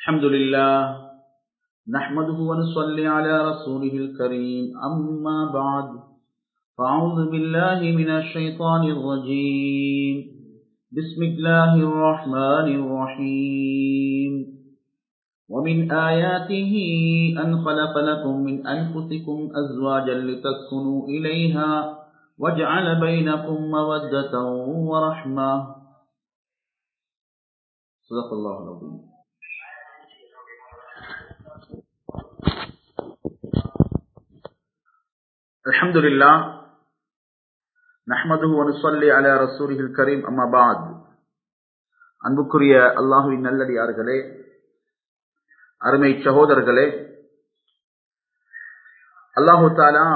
الحمد لله نحمده ونصلي على رسوله الكريم أما بعد فأعوذ بالله من الشيطان الرجيم بسم الله الرحمن الرحيم ومن آياته أن خلق لكم من أنفسكم أزواجا لتسكنوا إليها وجعل بينكم مودة ورحمة صدق الله العظيم الحمد لله نحمده ونصلي على رسوله الكريم أما بعد அன்புக்குரிய அல்லாஹுவின் நல்லடியார்களே அருமை சகோதரர்களே அல்லாஹு தாலா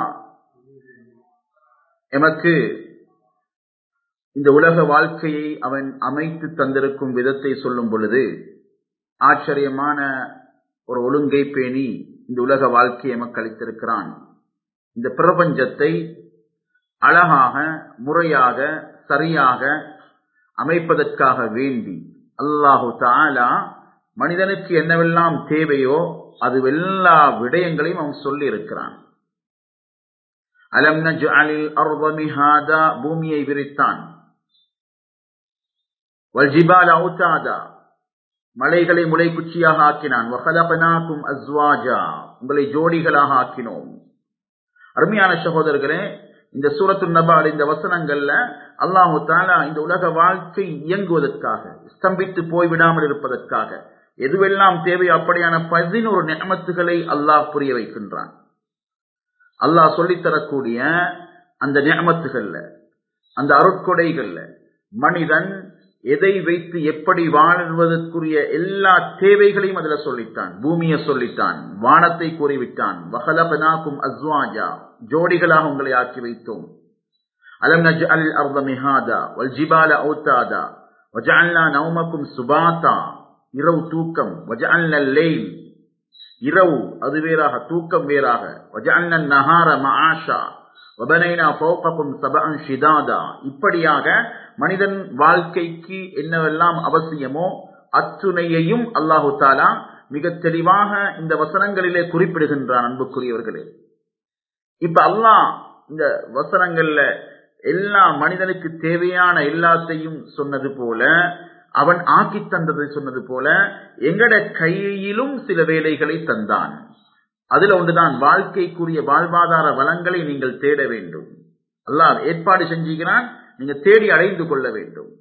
எமக்கு இந்த உலக வாழ்க்கையை அவன் அமைத்து தந்திருக்கும் விதத்தை சொல்லும் பொழுது ஆச்சரியமான ஒரு ஒழுங்கை பேணி இந்த உலக வாழ்க்கையை எமக்கு அளித்திருக்கிறான் இந்த பிரபஞ்சத்தை அழகாக முறையாக சரியாக அமைப்பதற்காக வேண்டி அல்லாஹு தாலா மனிதனுக்கு என்னவெல்லாம் தேவையோ அது எல்லா விடயங்களையும் அவன் சொல்லி இருக்கிறான் அலம் நஜ்அலில் அர்த மிஹாதா பூமியை விரித்தான் வல்ஜிபால அவுதாதா மலைகளை முளைக்குச்சியாக ஆக்கினான் வகலபனாக்கும் அஸ்வாஜா உங்களை ஜோடிகளாக ஆக்கினோம் அருமையான சகோதரர்களே இந்த சூரத்து நபால் இந்த வசனங்கள்ல அல்லாஹு தாலா இந்த உலக வாழ்க்கை இயங்குவதற்காக ஸ்தம்பித்து போய்விடாமல் இருப்பதற்காக எதுவெல்லாம் தேவை அப்படியான பதினோரு நியமத்துகளை அல்லாஹ் புரிய வைக்கின்றான் அல்லாஹ் சொல்லித்தரக்கூடிய அந்த நியமத்துகள்ல அந்த அருட்கொடைகள்ல மனிதன் எதை வைத்து எப்படி வாழ்வதற்குரிய எல்லா தேவைகளையும் அதுல சொல்லித்தான் பூமியை சொல்லித்தான் வானத்தை கூறிவிட்டான் வகலபனாக்கும் அஸ்வாஜா ஜோடிகளாக உங்களை ஆக்கி வைத்தோம் அலம் நஜ் அல் அர்த மிஹாதா வல் ஜிபால அவுத்தாதா வஜஅல்னா நௌமக்கும் சுபாத்தா இரவு தூக்கம் வஜஅல்னா லைல் இரவு அது வேறாக தூக்கம் வேறாக வஜஅல்னா நஹார மஆஷா வபனைனா ஃபௌகக்கும் சபஅன் ஷிதாதா இப்படியாக மனிதன் வாழ்க்கைக்கு என்னவெல்லாம் அவசியமோ அத்துணையையும் அல்லாஹு தாலா மிக தெளிவாக இந்த வசனங்களிலே குறிப்பிடுகின்றான் அன்புக்குரியவர்களே இப்ப அல்லாஹ் இந்த வசனங்கள்ல எல்லா மனிதனுக்கு தேவையான எல்லாத்தையும் சொன்னது போல அவன் ஆக்கி தந்ததை சொன்னது போல எங்கட கையிலும் சில வேலைகளை தந்தான் அதுல ஒன்றுதான் வாழ்க்கைக்குரிய வாழ்வாதார வளங்களை நீங்கள் தேட வேண்டும் அல்லாஹ் ஏற்பாடு செஞ்சுக்கிறான் நீங்க தேடி அடைந்து கொள்ள வேண்டும்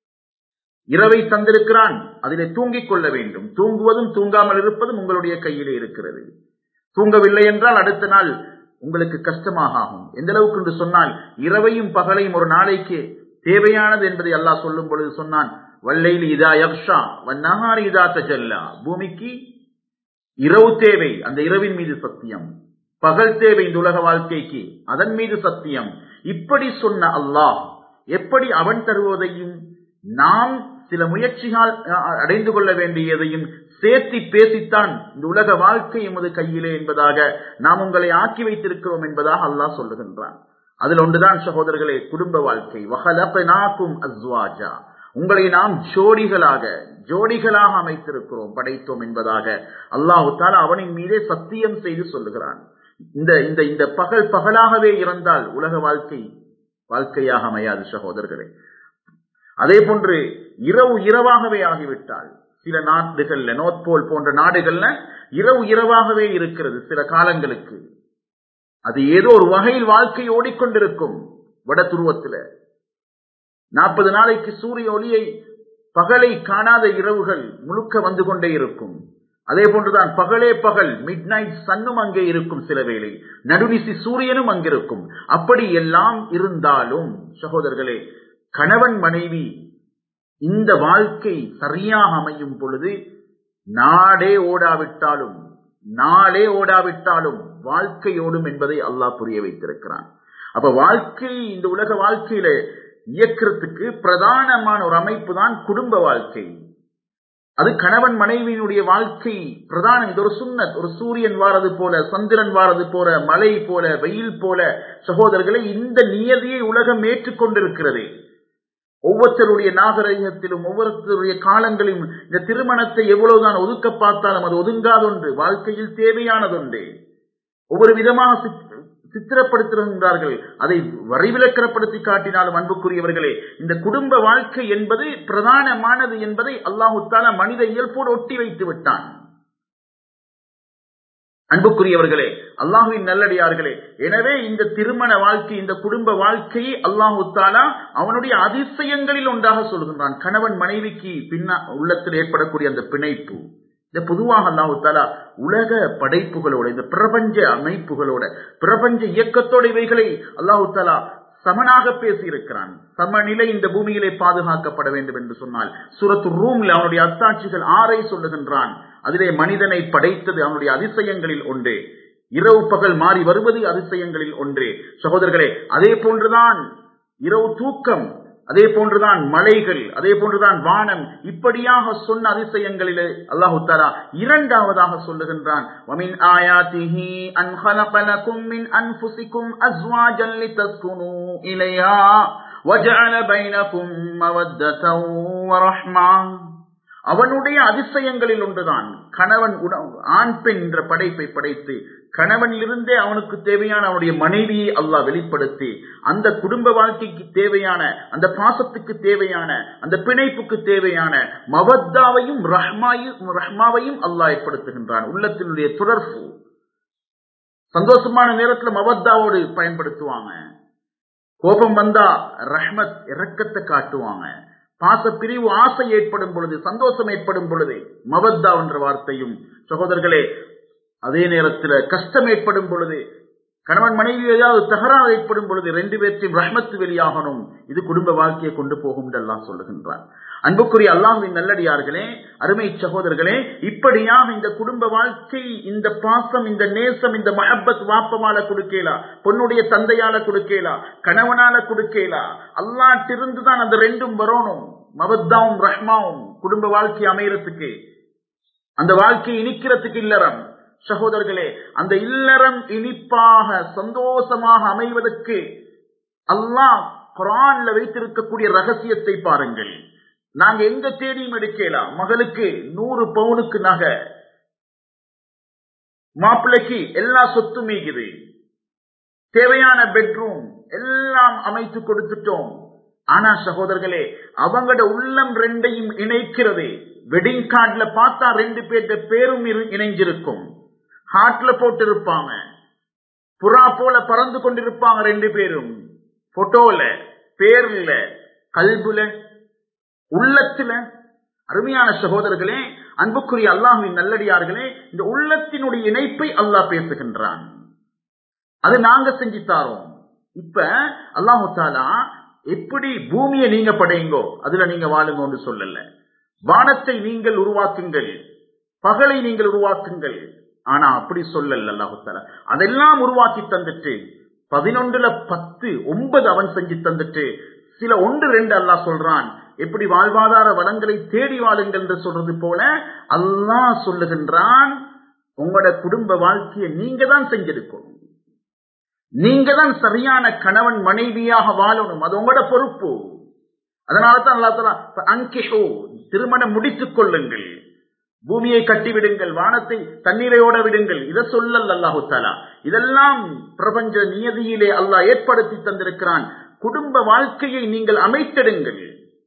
இரவை தந்திருக்கிறான் அதிலே தூங்கிக் கொள்ள வேண்டும் தூங்குவதும் தூங்காமல் இருப்பதும் உங்களுடைய கையிலே இருக்கிறது தூங்கவில்லை என்றால் அடுத்த நாள் உங்களுக்கு கஷ்டமாக ஆகும் எந்த அளவுக்கு என்று சொன்னால் இரவையும் பகலையும் ஒரு நாளைக்கு தேவையானது என்பதை அல்லாஹ் சொல்லும் பொழுது சொன்னான் வல்லையில் இதா யக்ஷா வன்னஹார் இதா தஜல்லா பூமிக்கு இரவு தேவை அந்த இரவின் மீது சத்தியம் பகல் தேவை இந்த உலக வாழ்க்கைக்கு அதன் மீது சத்தியம் இப்படி சொன்ன அல்லாஹ் எப்படி அவன் தருவதையும் நாம் சில முயற்சிகள் அடைந்து கொள்ள வேண்டியதையும் சேர்த்தி பேசித்தான் இந்த உலக வாழ்க்கை எமது கையிலே என்பதாக நாம் உங்களை ஆக்கி வைத்திருக்கிறோம் என்பதாக அல்லாஹ் சொல்லுகின்றான் அதில் ஒன்றுதான் சகோதரர்களே குடும்ப வாழ்க்கை வகலப்பனாக்கும் அஸ்வாஜா உங்களை நாம் ஜோடிகளாக ஜோடிகளாக அமைத்திருக்கிறோம் படைத்தோம் என்பதாக அல்லாஹு தாலா அவனின் மீதே சத்தியம் செய்து சொல்லுகிறான் இந்த இந்த இந்த பகல் பகலாகவே இருந்தால் உலக வாழ்க்கை வாழ்க்கையாக அமையாது சகோதரர்களே அதே போன்று இரவு இரவாகவே ஆகிவிட்டால் சில நாடுகள்ல நோத்போல் போன்ற நாடுகள்ல இரவு இரவாகவே இருக்கிறது சில காலங்களுக்கு அது ஏதோ ஒரு வகையில் வாழ்க்கை ஓடிக்கொண்டிருக்கும் வட துருவத்தில் நாற்பது நாளைக்கு சூரிய ஒளியை பகலை காணாத இரவுகள் முழுக்க வந்து கொண்டே இருக்கும் அதே போன்றுதான் பகலே பகல் மிட் நைட் சன்னும் அங்கே இருக்கும் சில வேளை நடுநிசி சூரியனும் அங்கிருக்கும் அப்படி எல்லாம் இருந்தாலும் சகோதரர்களே கணவன் மனைவி இந்த வாழ்க்கை சரியாக அமையும் பொழுது நாடே ஓடாவிட்டாலும் நாளே ஓடாவிட்டாலும் வாழ்க்கை ஓடும் என்பதை அல்லாஹ் புரிய வைத்திருக்கிறான் அப்ப வாழ்க்கை இந்த உலக வாழ்க்கையில இயக்கிறதுக்கு பிரதானமான ஒரு அமைப்பு தான் குடும்ப வாழ்க்கை அது கணவன் மனைவியினுடைய வாழ்க்கை பிரதானம் இது ஒரு சுண்ணத் ஒரு சூரியன் வாரது போல சந்திரன் வாரது போல மலை போல வெயில் போல சகோதரர்களை இந்த நியதியை உலகம் ஏற்றுக்கொண்டிருக்கிறது ஒவ்வொருத்தருடைய நாகரிகத்திலும் ஒவ்வொருத்தருடைய காலங்களிலும் இந்த திருமணத்தை எவ்வளவுதான் ஒதுக்க பார்த்தாலும் அது ஒதுங்காதொன்று வாழ்க்கையில் தேவையானதொன்று ஒவ்வொரு விதமாக சித்திரப்படுத்துகின்றார்கள் அதை வரைவிலக்கணப்படுத்தி காட்டினாலும் அன்புக்குரியவர்களே இந்த குடும்ப வாழ்க்கை என்பது பிரதானமானது என்பதை அல்லாஹு தாலா மனித இயல்போடு ஒட்டி வைத்து விட்டான் அன்புக்குரியவர்களே அல்லாஹுவின் நல்லடியார்களே எனவே இந்த திருமண வாழ்க்கை இந்த குடும்ப வாழ்க்கையை அல்லாஹு தாலா அவனுடைய அதிசயங்களில் ஒன்றாக சொல்கின்றான் கணவன் மனைவிக்கு பின்னா உள்ளத்தில் ஏற்படக்கூடிய அந்த பிணைப்பு இந்த பொதுவாக அல்லாஹு தாலா உலக படைப்புகளோட இந்த பிரபஞ்ச அமைப்புகளோட பிரபஞ்ச இயக்கத்தோட இவைகளை அல்லாஹு தாலா சமனாக பேசியிருக்கிறான் சமநிலை இந்த பூமியிலே பாதுகாக்கப்பட வேண்டும் என்று சொன்னால் சூரத்து ரூம்ல அவனுடைய அத்தாட்சிகள் ஆறை சொல்லுகின்றான் அதிலே மனிதனை படைத்தது அவனுடைய அதிசயங்களில் ஒன்று இரவு பகல் மாறி வருவது அதிசயங்களில் ஒன்று சகோதரர்களே அதே போன்றுதான் இரவு தூக்கம் அதே போன்றுதான் மலைகள் அதே போன்றுதான் வானம் இப்படியாக சொன்ன அதிசயங்களிலே அல்லாஹு தாலா இரண்டாவதாக சொல்லுகின்றான் وَمِنْ آيَاتِهِ أَنْ خَلَقَ لَكُم مِّنْ أَنفُسِكُمْ أَزْوَاجًا لِتَسْكُنُوا إِلَيْهَا وَجَعَلَ بَيْنَكُم مَّوَدَّةً وَرَحْمَةً அவனுடைய அதிசயங்களில் ஒன்றுதான் கணவன் ஆண் பெண் என்ற படைப்பை படைத்து கணவனிலிருந்தே அவனுக்கு தேவையான அவனுடைய மனைவியை அல்லாஹ் வெளிப்படுத்தி அந்த குடும்ப வாழ்க்கைக்கு தேவையான அந்த பாசத்துக்கு தேவையான அந்த பிணைப்புக்கு தேவையான மவத்தாவையும் ரஹ்மாயும் ரஹ்மாவையும் அல்லாஹ் ஏற்படுத்துகின்றான் உள்ளத்தினுடைய தொடர்பு சந்தோஷமான நேரத்தில் மவத்தாவோடு பயன்படுத்துவாங்க கோபம் வந்தா ரஹ்மத் இறக்கத்தை காட்டுவாங்க பாச பிரிவு ஆசை ஏற்படும் பொழுது சந்தோஷம் ஏற்படும் பொழுது மவத்தா என்ற வார்த்தையும் சகோதரர்களே அதே நேரத்தில் கஷ்டம் ஏற்படும் பொழுது கணவன் மனைவி ஏதாவது தகராறு ஏற்படும் பொழுது ரெண்டு பேர்த்தையும் ரஹ்மத்து வெளியாகணும் இது குடும்ப வாழ்க்கையை கொண்டு போகும் என்று எல்லாம் சொல்லுகின்றான் அன்புக்குரிய அல்லாஹின் நல்லடியார்களே அருமை சகோதரர்களே இப்படியாக இந்த குடும்ப வாழ்க்கை இந்த பாசம் இந்த நேசம் இந்த மஹப்பத் வாப்பமால கொடுக்கலா பொண்ணுடைய தந்தையால கொடுக்கலா கணவனால கொடுக்கலா அல்லாட்டிருந்து தான் அந்த ரெண்டும் வரணும் மவத்தாவும் ரஹ்மாவும் குடும்ப வாழ்க்கை அமையறதுக்கு அந்த வாழ்க்கை இனிக்கிறதுக்கு இல்லறம் சகோதரர்களே அந்த இல்லறம் இனிப்பாக சந்தோஷமாக அமைவதற்கு அல்லாஹ் குரான்ல வைத்திருக்கக்கூடிய ரகசியத்தை பாருங்கள் நாங்க எங்க தேடியும் எடுக்கலாம் மகளுக்கு நூறு பவுனுக்கு நகை மாப்பிள்ளைக்கு எல்லா சொத்தும் மீகுது தேவையான பெட்ரூம் எல்லாம் அமைத்து கொடுத்துட்டோம் ஆனா சகோதரர்களே அவங்களோட உள்ளம் ரெண்டையும் இணைக்கிறது வெட்டிங் கார்டுல பார்த்தா ரெண்டு பேர்த்த பேரும் இணைஞ்சிருக்கும் ஹார்ட்ல போட்டு இருப்பாங்க புறா போல பறந்து கொண்டிருப்பாங்க ரெண்டு பேரும் போட்டோல பேர்ல கல்புல உள்ளத்துல அருமையான சகோதரர்களே அன்புக்குரிய அல்லாஹுவின் நல்லடியார்களே இந்த உள்ளத்தினுடைய இணைப்பை அல்லாஹ் பேசுகின்றான் அது நாங்க செஞ்சு தாரோம் இப்ப அல்லாஹு தாலா எப்படி பூமியை நீங்க படையுங்கோ அதுல நீங்க வாழுங்கன்னு சொல்லல வானத்தை நீங்கள் உருவாக்குங்கள் பகலை நீங்கள் உருவாக்குங்கள் ஆனா அப்படி சொல்லல அல்லாஹு தாலா அதெல்லாம் உருவாக்கி தந்துட்டு பதினொன்றுல பத்து ஒன்பது அவன் செஞ்சு தந்துட்டு சில ஒன்று ரெண்டு அல்லாஹ் சொல்றான் எப்படி வாழ்வாதார வளங்களை தேடி வாழுங்கள் என்று சொல்றது போல அல்லாஹ் சொல்லுகின்றான் உங்களோட குடும்ப வாழ்க்கையை நீங்க தான் செஞ்சிருக்கணும் நீங்க தான் சரியான கணவன் மனைவியாக வாழணும் அது உங்களோட பொறுப்பு அதனால தான் அல்லா தலா அங்கிஷோ திருமணம் முடித்துக் கொள்ளுங்கள் பூமியை கட்டிவிடுங்கள் வானத்தை தண்ணீரை ஓட விடுங்கள் இதை சொல்லல் அல்லாஹு தாலா இதெல்லாம் பிரபஞ்ச நியதியிலே அல்லாஹ் ஏற்படுத்தி தந்திருக்கிறான் குடும்ப வாழ்க்கையை நீங்கள் அமைத்திடுங்கள்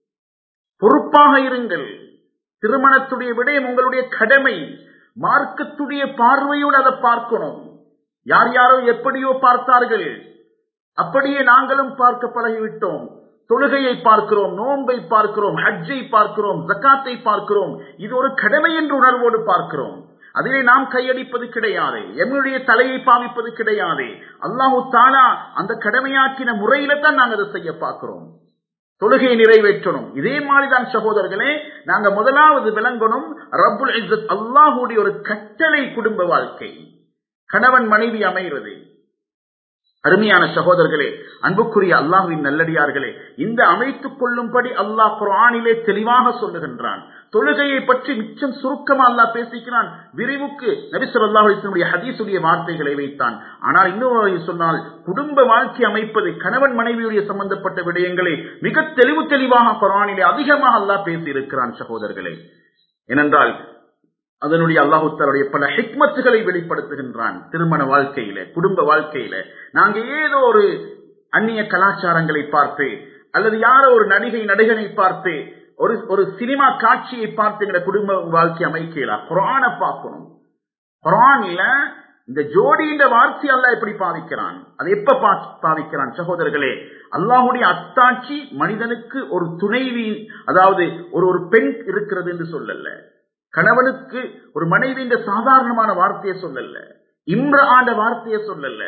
பொறுப்பாக இருங்கள் திருமணத்துடைய விடயம் உங்களுடைய கடமை மார்க்கத்துடைய பார்வையோடு அதை பார்க்கணும் யார் யாரோ எப்படியோ பார்த்தார்கள் அப்படியே நாங்களும் பார்க்க பழகிவிட்டோம் தொழுகையை பார்க்கிறோம் நோன்பை பார்க்கிறோம் ஹஜ்ஜை பார்க்கிறோம் ஜக்காத்தை பார்க்கிறோம் இது ஒரு கடமை என்ற உணர்வோடு பார்க்கிறோம் அதிலே நாம் கையடிப்பது கிடையாது எம்முடைய தலையை பாவிப்பது கிடையாது அல்லாஹு தாலா அந்த கடமையாக்கின முறையில தான் நாங்கள் அதை செய்ய பார்க்கிறோம் தொழுகையை நிறைவேற்றணும் இதே மாதிரிதான் சகோதரர்களே நாங்க முதலாவது விளங்கணும் ரப்புல் இஸ்ஸத் அல்லாஹுடைய ஒரு கட்டளை குடும்ப வாழ்க்கை கணவன் மனைவி அமைகிறது அருமையான சகோதரர்களே அன்புக்குரிய அல்லாஹுவின் நல்லடியார்களே இந்த அமைத்துக் கொள்ளும்படி அல்லாஹ் குரானிலே தெளிவாக சொல்லுகின்றான் தொழுகையை பற்றி மிச்சம் சுருக்கமா அல்லாஹ் பேசிக்கிறான் விரிவுக்கு நபி ஸல்லல்லாஹு அலைஹி வஸல்லம் ஹதீஸுடைய வார்த்தைகளை வைத்தான் ஆனால் இன்னொரு சொன்னால் குடும்ப வாழ்க்கை அமைப்பது கணவன் மனைவியுடைய சம்பந்தப்பட்ட விடயங்களை மிக தெளிவு தெளிவாக குரானிலே அதிகமாக அல்லாஹ் பேசி இருக்கிறான் சகோதரர்களே ஏனென்றால் அதனுடைய அல்லாஹுத்தாருடைய பல ஹிக்மத்துகளை வெளிப்படுத்துகின்றான் திருமண வாழ்க்கையில குடும்ப வாழ்க்கையில நாங்க ஏதோ ஒரு அந்நிய கலாச்சாரங்களை பார்த்து அல்லது யாரோ ஒரு நடிகை நடிகனை பார்த்து ஒரு ஒரு சினிமா காட்சியை பார்த்து எங்க குடும்ப வாழ்க்கை அமைக்கலாம் குரான பார்க்கணும் குரான்ல இந்த ஜோடியின் வார்த்தை அல்லாஹ் எப்படி பாவிக்கிறான் அது எப்ப பா- பாவிக்கிறான் சகோதரர்களே அல்லாஹுடைய அத்தாட்சி மனிதனுக்கு ஒரு துணைவி அதாவது ஒரு ஒரு பெண் இருக்கிறது என்று சொல்லல கணவனுக்கு ஒரு மனைவி இந்த சாதாரணமான வார்த்தையை சொல்லல இம்ர ஆண்ட வார்த்தையை சொல்லல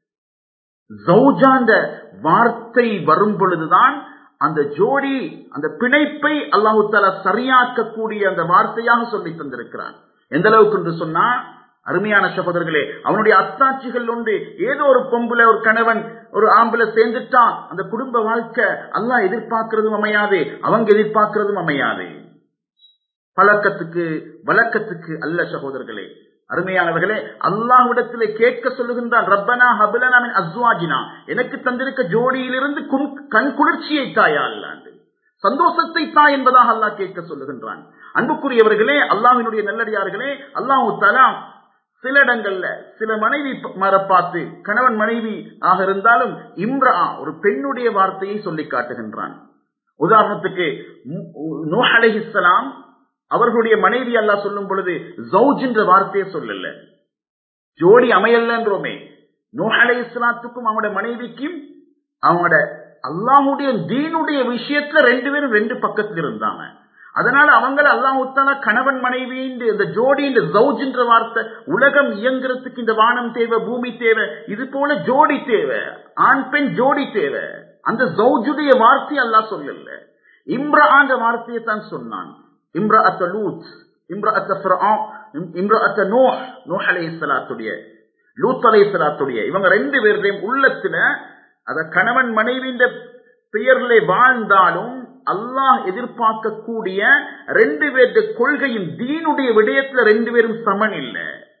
ஜௌஜாண்ட வார்த்தை வரும் பொழுதுதான் அந்த ஜோடி அந்த பிணைப்பை அல்லாஹு தாலா சரியாக்கக்கூடிய அந்த வார்த்தையாக சொல்லி தந்திருக்கிறான் எந்த அளவுக்கு என்று சொன்னா அருமையான சகோதரர்களே அவனுடைய அத்தாட்சிகள் உண்டு ஏதோ ஒரு பொம்புல ஒரு கணவன் ஒரு ஆம்பளை சேர்ந்துட்டான் அந்த குடும்ப வாழ்க்கை அல்லாஹ் எதிர்பார்க்கிறதும் அமையாது அவங்க எதிர்பார்க்கிறதும் அமையாது பழக்கத்துக்கு வழக்கத்துக்கு அல்ல சகோதரர்களே அருமையானவர்களே அல்லாஹ்விடத்திலே கேட்க சொல்லுகின்றான் ரப்பனா ஹபலனா மின் அஸ்வாஜினா எனக்கு தந்திருக்க ஜோடியிலிருந்து குன்- கண் குளிர்ச்சியை தாயா அல்லாண்டு சந்தோஷத்தை தா என்பதாக அல்லாஹ் கேட்க சொல்லுகின்றான் அன்புக்குரியவர்களே அல்லாஹ்வினுடைய நல்லடியார்களே அல்லாஹு தலா சில இடங்கள்ல சில மனைவி ப- மர பார்த்து கணவன் மனைவி ஆக இருந்தாலும் இம்ரா ஒரு பெண்ணுடைய வார்த்தையை சொல்லி காட்டுகின்றான் உதாரணத்துக்கு நூஹ் அலைஹிஸ்ஸலாம் அவர்களுடைய மனைவி அல்லாஹ் சொல்லும் பொழுது ஜவுஜ் என்ற வார்த்தையை சொல்லல ஜோடி அமையல்லன்றோமே நூஹ் அலைஹிஸ்ஸலாத்துக்கும் அவங்களோட மனைவிக்கும் அவங்களோட அல்லாஹுடைய தீனுடைய விஷயத்துல ரெண்டு பேரும் ரெண்டு பக்கத்துல இருந்தாங்க அதனால அவங்கள அல்லாஹுத்தால கணவன் மனைவி இந்த ஜோடி இந்த ஜவுஜ் என்ற வார்த்தை உலகம் இயங்குறதுக்கு இந்த வானம் தேவை பூமி தேவை இது போல ஜோடி தேவை ஆண் பெண் ஜோடி தேவை அந்த ஜவுஜுடைய வார்த்தை அல்லாஹ் சொல்லல இம்ரா என்ற வார்த்தையை தான் சொன்னான் இம்ரா அத்த லூத் இம்ரா அத்த இம்ரா அத்த நோஹ் நோஹ் அலைஹிஸ்ஸலாத்துடைய லூத் அலைஹிஸ்ஸலாத்துடைய இவங்க ரெண்டு பேருடையும் உள்ளத்துல அத கணவன் மனைவியின் பெயர்ல வாழ்ந்தாலும் அல்லாஹ் எதிர்பார்க்கக்கூடிய ரெண்டு பேருடைய கொள்கையும் தீனுடைய விடயத்துல ரெண்டு பேரும் சமன் இல்ல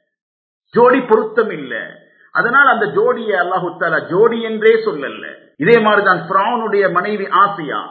ஜோடி பொருத்தம் இல்ல அதனால் அந்த ஜோடியை அல்லாஹு தாலா ஜோடி என்றே சொல்லல இதே மாதிரிதான் ஃபிரௌனுடைய மனைவி ஆசியா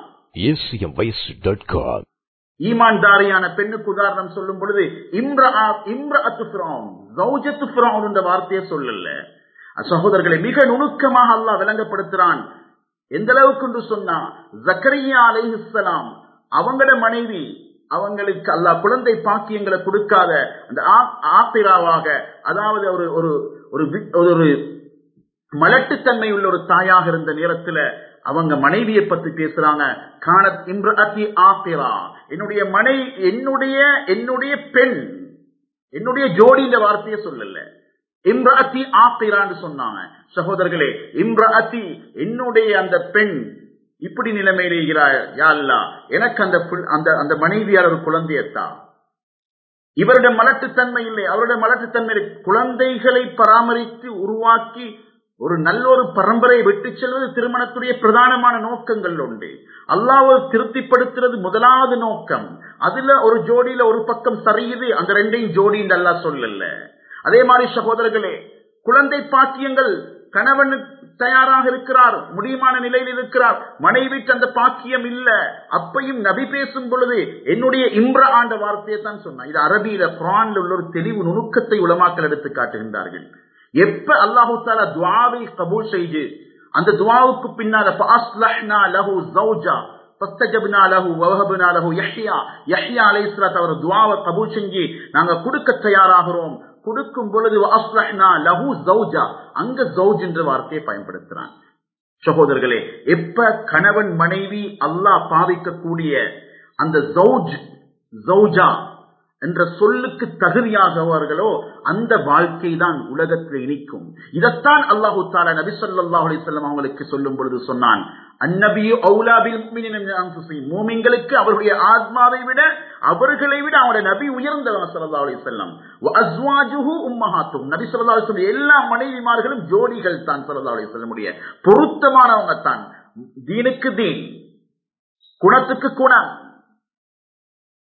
acmvoice.com. ஈமான்தாரியான பெண்ணுக்கு உதாரணம் சொல்லும் பொழுது இம்ரா இம்ரஅத்து ஃபிரௌன் ஜௌஜத்து ஃபிரௌன் என்ற வார்த்தையை சொல்லல சகோதரர்களை மிக நுணுக்கமாக அல்லாஹ் விளங்கப்படுத்துறான் எந்த அளவுக்கு என்று சொன்னா ஜக்கரியா அலைஹிஸ்ஸலாம் அவங்களோட மனைவி அவங்களுக்கு அல்லாஹ் குழந்தை பாக்கியங்களை கொடுக்காத அந்த ஆ- ஆத்திராவாக அதாவது ஒரு ஒரு ஒரு வி- ஒரு மலட்டுத்தன்மை உள்ள ஒரு தாயாக இருந்த நேரத்துல அவங்க மனைவியை பத்தி பேசுறாங்க காணத் இம்ரஅத்தி ஆத்திரா என்னுடைய மனை என்னுடைய என்னுடைய பெண் என்னுடைய ஜோடி இந்த வார்த்தையை சொல்லல இம்ரஅத்தி ஆத்திரான்னு சொன்னாங்க சகோதரர்களே இம்ரஅத்தி என்னுடைய அந்த பெண் இப்படி நிலைமையில இருக்கிறார் யா அல்லாஹ் எனக்கு அந்த பிள்- அந்த அந்த மனைவியார் ஒரு குழந்தையத்தா இவருடைய மலட்டுத்தன்மை இல்லை அவருடைய மலட்டுத்தன்மை இல்லை. குழந்தைகளை பராமரித்து உருவாக்கி ஒரு நல்ல ஒரு பரம்பரையை விட்டு செல்வது திருமணத்துடைய பிரதானமான நோக்கங்கள் உண்டு அல்லாஹ் திருப்திப்படுத்துறது முதலாவது நோக்கம் அதுல ஒரு ஜோடியில ஒரு பக்கம் சரியுது அந்த ரெண்டையும் ஜோடி என்று அல்லாஹ் சொல்லல அதே மாதிரி சகோதரர்களே குழந்தை பாக்கியங்கள் கணவன் தயாராக இருக்கிறார் முடியுமான நிலையில் இருக்கிறார் மனைவிக்கு அந்த பாக்கியம் இல்ல அப்பையும் நபி பேசும் பொழுது என்னுடைய இம்ர ஆண்ட வார்த்தையை தான் சொன்னான் இது அரபியில குரான்ல உள்ள ஒரு தெளிவு நுணுக்கத்தை உலமாக்கள் எடுத்து காட்டுகின்றார்கள் எப்ப அல்லாஹு தாலா துவாவை கபூல் செய்து அந்த துவாவுக்கு பின்னால فَأَصْلَحْنَا لَهُ زَوْجًا فَاسْتَجَبْنَا لَهُ وَوَهَبْنَا لَهُ يَحْيَى யஹ்யா அலைஹிஸ்ஸலாத் அவர் துவாவை கபூல் செஞ்சு நாங்க கொடுக்க தயாராகிறோம் கொடுக்கும் பொழுது وَأَصْلَحْنَا لَهُ زَوْجًا அங்க ஜௌஜ் என்ற வார்த்தையை பயன்படுத்துறான் சகோதரர்களே எப்ப கணவன் மனைவி அல்லாஹ் பாவிக்கக்கூடிய அந்த ஜௌஜ் ஜௌஜா என்ற சொல்லுக்கு தகுதியாகவார்களோ அந்த வாழ்க்கை தான் உலகத்தில் இனிக்கும் இதைத்தான் அல்லாஹு தாலா நபி ஸல்லல்லாஹு அலைஹி வஸல்லம் அவங்களுக்கு சொல்லும் பொழுது சொன்னான் அந்நபியு அவுலா பில் முஃமினீன மின் அன்ஃபுஸிஹிம் மூமின்களுக்கு அவர்களுடைய ஆத்மாவை விட அவர்களை விட அவருடைய நபி உயர்ந்தவங்க ஸல்லல்லாஹு அலைஹி வஸல்லம் வ அஸ்வாஜுஹு உம்மஹாத்தும் நபி ஸல்லல்லாஹு அலைஹி வஸல்லம் எல்லா மனைவிமார்களும் ஜோடிகள் தான் ஸல்லல்லாஹு அலைஹி வஸல்லமுடைய பொருத்தமானவங்க தான் தீனுக்கு தீன் குணத்துக்கு குணம்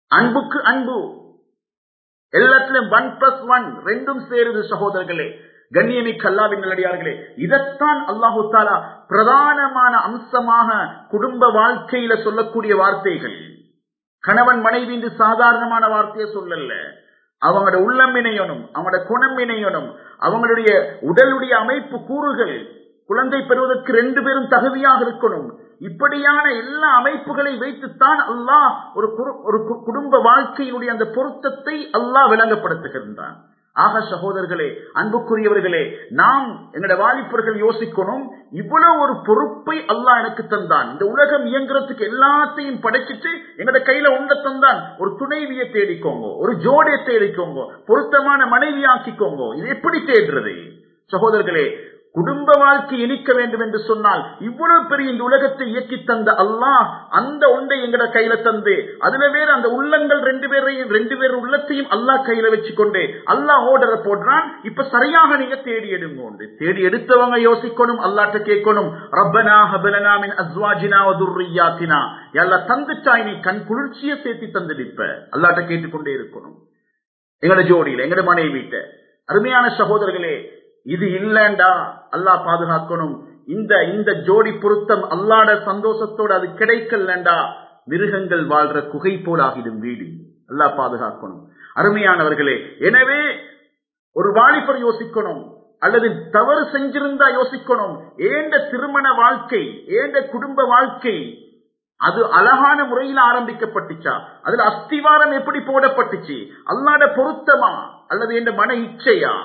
அன்புக்கு அன்பு எல்லாத்திலும் ஒன் பிளஸ் ஒன் ரெண்டும் சேருது சகோதரர்களே கண்ணியமிக்க அல்லாவின் நல்லடியார்களே இதைத்தான் அல்லாஹு தாலா பிரதானமான அம்சமாக குடும்ப வாழ்க்கையில சொல்லக்கூடிய வார்த்தைகள் கணவன் மனைவி என்று சாதாரணமான வார்த்தையை சொல்லல அவங்களோட உள்ளம் இணையணும் அவங்களோட குணம் இணையணும் அவங்களுடைய உடலுடைய அமைப்பு கூறுகள் குழந்தை பெறுவதற்கு ரெண்டு பேரும் தகுதியாக இருக்கணும் இப்படியான எல்லா அமைப்புகளை வைத்துத்தான் அல்லாஹ் ஒரு ஒரு குடும்ப வாழ்க்கையினுடைய அந்த பொருத்தத்தை அல்லாஹ் விளங்கப்படுத்துகின்றான் ஆக சகோதரர்களே அன்புக்குரியவர்களே நாம் எங்களோட வாலிபர்கள் யோசிக்கணும் இவ்வளவு ஒரு பொறுப்பை அல்லாஹ் எனக்கு தந்தான் இந்த உலகம் இயங்குறதுக்கு எல்லாத்தையும் படைச்சிட்டு எங்களோட கையில உண்ட தந்தான் ஒரு துணைவியை தேடிக்கோங்க ஒரு ஜோடியை தேடிக்கோங்க பொருத்தமான மனைவி ஆக்கிக்கோங்க இது எப்படி தேடுறது சகோதரர்களே குடும்ப வாழ்க்கை இனிக்க வேண்டும் என்று சொன்னால் இவ்வளவு பெரிய இந்த உலகத்தை இயக்கி தந்த அல்லாஹ் அந்த ஒன்றை எங்கட கையில தந்து அதுல வேற அந்த உள்ளங்கள் ரெண்டு பேரையும் ரெண்டு பேர் உள்ளத்தையும் அல்லாஹ் கையில வச்சுக்கொண்டு அல்லாஹ் ஓர்டரை போடுறான் இப்ப சரியாக நீங்க தேடி எடுங்க தேடி எடுத்தவங்க யோசிக்கணும் அல்லாட்ட கேட்கணும் ரப்பனா ஹபலனா மின் அஸ்வாஜினா வதுர்ரியாத்தினா எல்லாம் தந்துச்சாய் நீ கண் குளிர்ச்சியை சேர்த்தி தந்துடிப்ப அல்லாட்ட கேட்டுக்கொண்டே இருக்கணும் எங்கட ஜோடியில எங்கட மனைவிட்ட அருமையான சகோதரர்களே இது இல்லண்டா அல்லாஹ் பாதுகாக்கணும் இந்த இந்த ஜோடி பொருத்தம் அல்லாட சந்தோஷத்தோடு அது கிடைக்கலண்டா மிருகங்கள் வாழ்ற குகை போல் ஆகிடும் வீடு அல்லாஹ் பாதுகாக்கணும் அருமையானவர்களே எனவே ஒரு வாலிபர் யோசிக்கணும் அல்லது தவறு செஞ்சிருந்தா யோசிக்கணும் ஏண்ட திருமண வாழ்க்கை ஏண்ட குடும்ப வாழ்க்கை அது அழகான முறையில் ஆரம்பிக்கப்பட்டுச்சா அதுல அஸ்திவாரம் எப்படி போடப்பட்டுச்சு அல்லாட பொருத்தமா அல்லது என்ற மன இச்சையா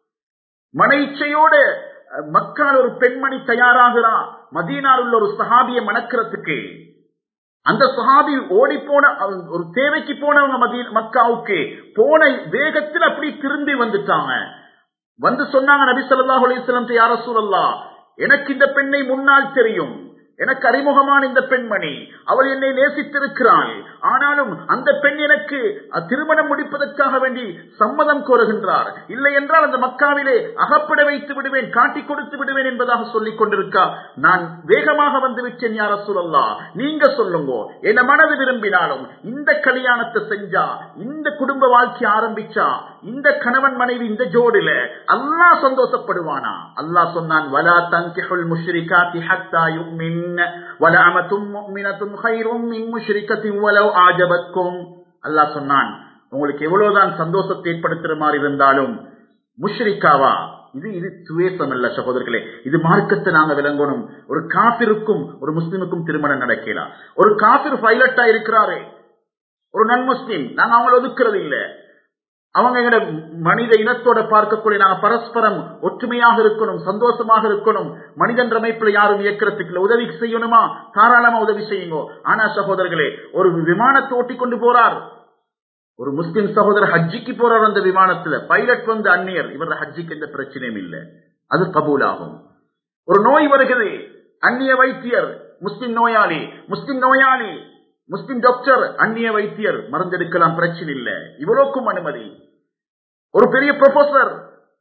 மன இச்சையோட மக்கள் ஒரு பெண்மணி தயாராகிறா மதீனார் உள்ள ஒரு சஹாபிய மணக்கிறதுக்கு அந்த சஹாபி ஓடி போன ஒரு தேவைக்கு போனவங்க மதீ மக்காவுக்கு போன வேகத்தில் அப்படி திரும்பி வந்துட்டாங்க வந்து சொன்னாங்க நபி சொல்லாஹ் அலிஸ்லாம் யார சூழல்லா எனக்கு இந்த பெண்ணை முன்னால் தெரியும் எனக்கு அறிமுகமான இந்த பெண்மணி அவள் என்னை நேசித்திருக்கிறாள் ஆனாலும் அந்த பெண் எனக்கு திருமணம் முடிப்பதற்காக வேண்டி சம்மதம் கோருகின்றார் இல்லை என்றால் அந்த மக்காவிலே அகப்பட வைத்து விடுவேன் காட்டி கொடுத்து விடுவேன் என்பதாக சொல்லிக் கொண்டிருக்கா நான் வேகமாக வந்து விட்டேன் யார சொல்லலா நீங்க சொல்லுங்க என்ன மனது விரும்பினாலும் இந்த கல்யாணத்தை செஞ்சா இந்த குடும்ப வாழ்க்கை ஆரம்பிச்சா இந்த கணவன் மனைவி இந்த ஜோடில அல்லாஹ் சந்தோஷப்படுவானா அல்லாஹ் சொன்னான் வலா தங்கிஹுல் முஷ்ரிகாத்தி ஹத்தா யுமின் وَلَأَمَةٌ مُؤْمِنَةٌ خَيْرٌ مِنْ مُشْرِكَةٍ وَلَوْ أَعْجَبَتْكُمْ அல்லாஹ் சொன்னான் உங்களுக்கு எவ்வளவுதான் சந்தோஷத்தை ஏற்படுத்துற மாதிரி இருந்தாலும் முஷ்ரிக்காவா இது இது துவேசம் அல்ல சகோதரர்களே இது மார்க்கத்தை நாங்க விளங்கணும் ஒரு காபிருக்கும் ஒரு முஸ்லிமுக்கும் திருமணம் நடக்கலாம் ஒரு காபிர் பைலட்டா இருக்கிறாரே ஒரு நன் முஸ்லிம் நாங்க அவங்கள ஒதுக்குறது இல்ல அவங்க எங்கட மனித இனத்தோட பார்க்கக்கூடிய நாங்க பரஸ்பரம் ஒற்றுமையாக இருக்கணும் சந்தோஷமாக இருக்கணும் மனிதன் அமைப்புல யாரும் இயக்கிறதுக்கு இல்ல உதவி செய்யணுமா தாராளமா உதவி செய்யுங்க ஆனா சகோதரர்களே ஒரு விமானத்தை ஓட்டி கொண்டு போறார் ஒரு முஸ்லிம் சகோதரர் ஹஜ்ஜிக்கு போறார் அந்த விமானத்துல பைலட் வந்து அந்நியர் இவர் ஹஜ்ஜிக்கு எந்த பிரச்சனையும் இல்லை அது கபூல் ஆகும் ஒரு நோய் வருகிறது அந்நிய வைத்தியர் முஸ்லிம் நோயாளி முஸ்லிம் நோயாளி முஸ்லிம் டாக்டர் அந்நிய வைத்தியர் மருந்தெடுக்கலாம் பிரச்சனை இல்லை இவ்வளவுக்கும் அனுமதி ஒரு பெரிய ப்ரொஃபசர்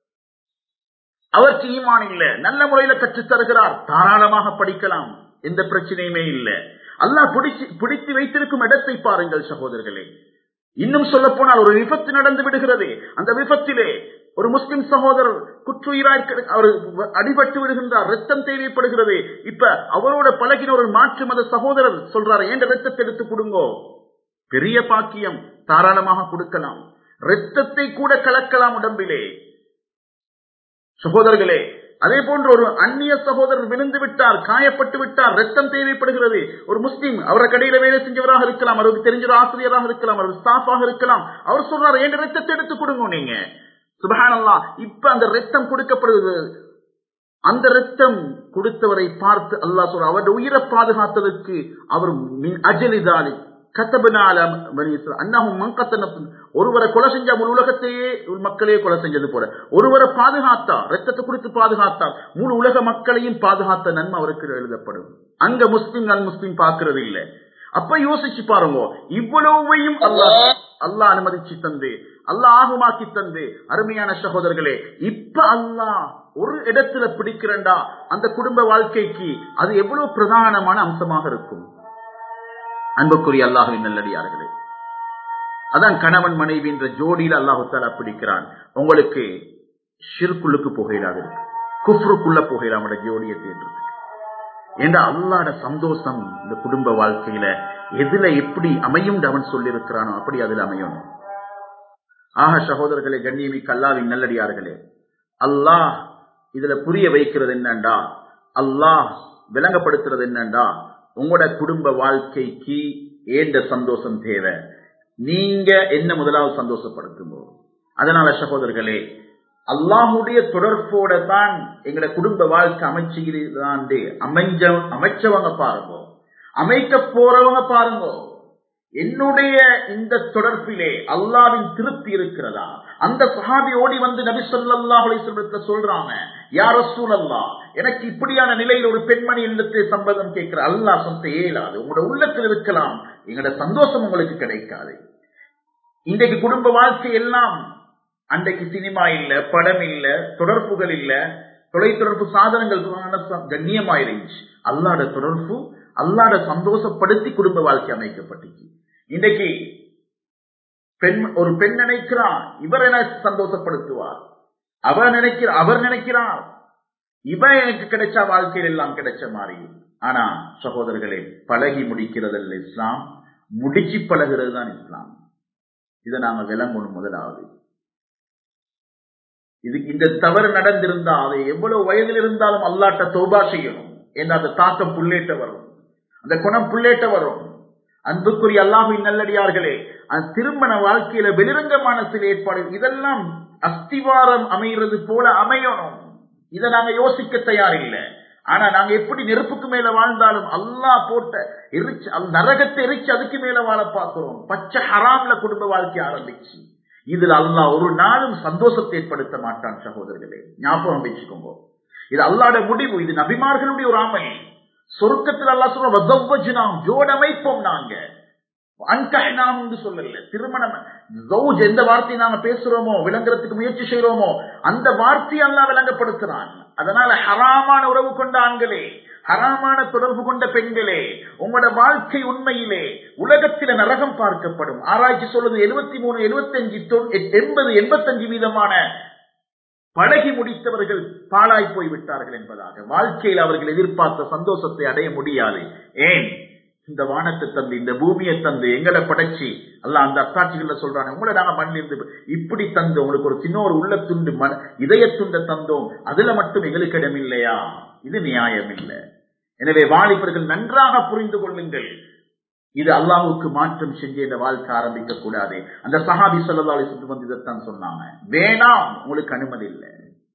அவருக்கு ஈமான் இல்ல நல்ல முறையில கற்றுத் தருகிறார் தாராளமாக படிக்கலாம் எந்த பிரச்சனையுமே இல்லை அல்லாஹ் பிடிச்சு பிடித்து வைத்திருக்கும் இடத்தை பாருங்கள் சகோதரர்களே இன்னும் சொல்ல போனால் ஒரு விபத்து நடந்து விடுகிறது அந்த விபத்திலே ஒரு முஸ்லிம் சகோதரர் குற்றுயிராய் அவர் அடிபட்டு விடுகின்றார் ரத்தம் தேவைப்படுகிறது இப்ப அவரோட பழகின ஒரு மாற்று மத சகோதரர் சொல்றாரு ஏன் ரத்தத்தை எடுத்து கொடுங்கோ பெரிய பாக்கியம் தாராளமாக கொடுக்கலாம் ரத்தத்தை கூட கலக்கலாம் உடம்பிலே சகோதரர்களே அதே போன்று ஒரு அந்நிய சகோதரர் விழுந்து விட்டார் காயப்பட்டு விட்டார் ரத்தம் தேவைப்படுகிறது ஒரு முஸ்லீம் அவரை கடையில வேலை செஞ்சவராக இருக்கலாம் அவருக்கு தெரிஞ்ச ஒரு ஆசிரியராக இருக்கலாம் அவர் ஸ்டாஃபாக இருக்கலாம் அவர் சொல்றாரு என் ரத்தத்தை எடுத்து கொடுங்க நீங்க சுபஹானல்லா இப்ப அந்த ரத்தம் கொடுக்கப்படுவது அந்த ரத்தம் கொடுத்தவரை பார்த்து அல்லாஹ் சொல்ற அவருடைய உயிரை பாதுகாத்ததற்கு அவர் மின் அஜலிதாலி ஒருவரை கொலை செஞ்சா முழு உலகத்தையே மக்களையே கொலை செஞ்சது போல ஒருவரை பாதுகாத்தார் ரத்தத்தை கொடுத்து பாதுகாத்தார் முழு உலக மக்களையும் பாதுகாத்த நன்மை அவருக்கு எழுதப்படும் அங்க முஸ்லிம் நன் முஸ்லிம் பாக்குறது இல்லை அப்ப யோசிச்சு பாருங்க இவ்வளவையும் அல்லாஹ் அல்லாஹ் அனுமதிச்சு தந்து அல்லாஹ் ஆகுமாக்கி தந்து அருமையான சகோதரர்களே இப்ப அல்லாஹ் ஒரு இடத்துல பிடிக்கிறண்டா அந்த குடும்ப வாழ்க்கைக்கு அது எவ்வளவு பிரதானமான அம்சமாக இருக்கும் அன்புக்குரிய அல்லாஹுவின் நல்லடியார்களே அதான் கணவன் மனைவி என்ற ஜோடியில் அல்லாஹு தாலா பிடிக்கிறான் உங்களுக்கு ஷிர்குள்ளுக்கு புகையிலாக இருக்கு குஃப்ருக்குள்ள புகையில அவனோட ஜோடியை தேடுறதுக்கு ஏன்னா அல்லாட சந்தோஷம் இந்த குடும்ப வாழ்க்கையில எதுல எப்படி அமையும் அவன் சொல்லி இருக்கிறானோ அப்படி அதுல அமையணும் ஆக சகோதரர்களே கண்ணியமிக்க அல்லாவின் நல்லடியார்களே அல்லாஹ் இதுல புரிய வைக்கிறது என்னண்டா அல்லாஹ் விளங்கப்படுத்துறது என்னண்டா உங்களோட குடும்ப வாழ்க்கைக்கு ஏந்த சந்தோஷம் தேவை நீங்க என்ன முதலாவது சந்தோஷப்படுத்துங்க அதனால சகோதரர்களே அல்லாஹுடைய தொடர்போட தான் எங்கட குடும்ப வாழ்க்கை அமைச்சுகிறாண்டு அமைஞ்ச அமைச்சவங்க பாருங்க அமைக்க போறவங்க பாருங்க என்னுடைய இந்த தொடர்பிலே அல்லாவின் திருப்தி இருக்கிறதா அந்த சஹாபி ஓடி வந்து நபி சொல்லா சொல்றத சொல்றாங்க யார சூழல்லா எனக்கு இப்படியான நிலையில் ஒரு பெண்மணி இல்லத்தை சம்பதம் கேட்கிற அல்லா சொந்த இயலாது உங்களோட உள்ளத்தில் இருக்கலாம் எங்களோட சந்தோஷம் உங்களுக்கு கிடைக்காது இன்றைக்கு குடும்ப வாழ்க்கை எல்லாம் அன்றைக்கு சினிமா இல்ல படம் இல்ல தொடர்புகள் இல்ல தொலைத்தொடர்பு சாதனங்கள் கண்ணியமாயிருந்துச்சு அல்லாட தொடர்பு அல்லாட சந்தோஷப்படுத்தி குடும்ப வாழ்க்கை அமைக்கப்பட்டுச்சு இன்றைக்கு பெண் ஒரு பெண் நினைக்கிறான் இவர் என சந்தோஷப்படுத்துவார் அவர் நினைக்கிற அவர் நினைக்கிறார் இவன் எனக்கு கிடைச்ச வாழ்க்கையில் எல்லாம் கிடைச்ச மாதிரி ஆனா சகோதரர்களே பழகி முடிக்கிறதல்ல இஸ்லாம் முடிச்சு பழகிறது தான் இஸ்லாம் இதை நாம விளங்கணும் முதலாவது இது இந்த தவறு நடந்திருந்தா அதை எவ்வளவு வயதில் இருந்தாலும் அல்லாட்ட தௌபா செய்யணும் என்ற அந்த தாக்கம் புள்ளேட்ட வரும் அந்த குணம் புள்ளேட்ட வரும் அன்புக்குரிய அல்லாஹின் நல்லடியார்களே அந்த திருமண வாழ்க்கையில வெளிரங்கமான சில ஏற்பாடு இதெல்லாம் அஸ்திவாரம் அமைகிறது போல அமையணும் இதை நாங்க யோசிக்க தயாரில்லை ஆனா நாங்க எப்படி நெருப்புக்கு மேல வாழ்ந்தாலும் அல்லாஹ் போட்ட எரிச்சு நரகத்தை எரிச்சு அதுக்கு மேல வாழ பார்க்கிறோம் பச்சை ஹராம்ல குடும்ப வாழ்க்கை ஆரம்பிச்சு இதுல அல்லாஹ் ஒரு நாளும் சந்தோஷத்தை ஏற்படுத்த மாட்டான் சகோதரர்களே ஞாபகம் வச்சுக்கோங்க இது அல்லாட முடிவு இது நபிமார்களுடைய ஒரு ஆமை சொர்க்கத்தில் அல்லா சொல்ற ஜோடமைப்போம் நாங்க அன்கஹ்னாம் சொல்லல திருமணம் ஜவுஜ் எந்த வார்த்தையை நாங்க பேசுறோமோ விளங்குறதுக்கு முயற்சி செய்யறோமோ அந்த வார்த்தையை அல்லா விளங்கப்படுத்துறான் அதனால ஹராமான உறவு கொண்ட ஆண்களே ஹராமான தொடர்பு கொண்ட பெண்களே உங்களோட வாழ்க்கை உண்மையிலே உலகத்தில நரகம் பார்க்கப்படும் ஆராய்ச்சி சொல்லுது எழுபத்தி மூணு எழுபத்தஞ்சு எண்பது எண்பத்தஞ்சு வீதமான பழகி முடித்தவர்கள் பாழாய் போய் விட்டார்கள் என்பதாக வாழ்க்கையில் அவர்கள் எதிர்பார்த்த சந்தோஷத்தை அடைய முடியாது ஏன் இந்த வானத்தை தந்து இந்த பூமியை தந்து எங்களை படைச்சு அல்ல அந்த அத்தாட்சிகள்ல சொல்றாங்க உங்களை நாங்க மண்ணில் இருந்து இப்படி தந்து உங்களுக்கு ஒரு சின்ன ஒரு உள்ள துண்டு மண் இதய துண்டை தந்தோம் அதுல மட்டும் எங்களுக்கு இடம் இல்லையா இது நியாயம் இல்லை எனவே வாலிபர்கள் நன்றாக புரிந்து கொள்ளுங்கள் இது அல்லாவுக்கு மாற்றம் செஞ்சு இந்த வாழ்க்கை ஆரம்பிக்க கூடாது அந்த சஹாபி சொல்லி சுட்டு வந்து இதைத்தான் சொன்னாங்க வேணாம் உங்களுக்கு அனுமதி இல்லை